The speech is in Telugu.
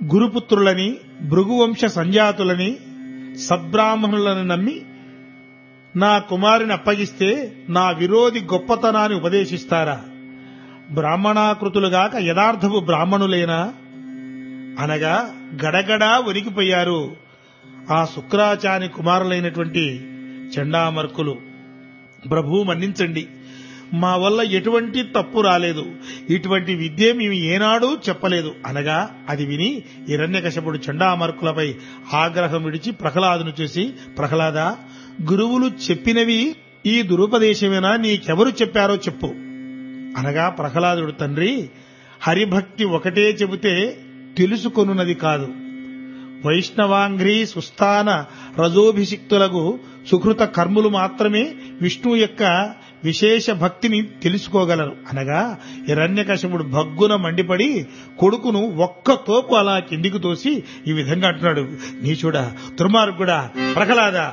గురుపుత్రులని భృగువంశ సంజాతులని సద్బ్రాహ్మణులను నమ్మి నా కుమారుని అప్పగిస్తే నా విరోధి గొప్పతనాన్ని ఉపదేశిస్తారా బ్రాహ్మణాకృతులుగాక యథార్థపు బ్రాహ్మణులేనా అనగా గడగడా వణికిపోయారు ఆ శుక్రాచార్య కుమారులైనటువంటి చండామర్కులు ప్రభు మన్నించండి మా వల్ల ఎటువంటి తప్పు రాలేదు ఇటువంటి విద్య మేము ఏనాడూ చెప్పలేదు అనగా అది విని హిరణ్యకశపుడు చండామర్కులపై ఆగ్రహం విడిచి ప్రహ్లాదును చూసి ప్రహ్లాద గురువులు చెప్పినవి ఈ దురుపదేశమేనా నీకెవరు చెప్పారో చెప్పు అనగా ప్రహ్లాదుడు తండ్రి హరిభక్తి ఒకటే చెబితే తెలుసుకొనున్నది కాదు వైష్ణవాంఘ్రి సుస్థాన రజోభిషిక్తులకు సుకృత కర్ములు మాత్రమే విష్ణువు యొక్క విశేష భక్తిని తెలుసుకోగలరు అనగా హిరణ్యకశపుడు భగ్గున మండిపడి కొడుకును ఒక్క తోపు అలా కిందికి తోసి ఈ విధంగా అంటున్నాడు నీచుడా దుర్మార్గుడా ప్రహ్లాద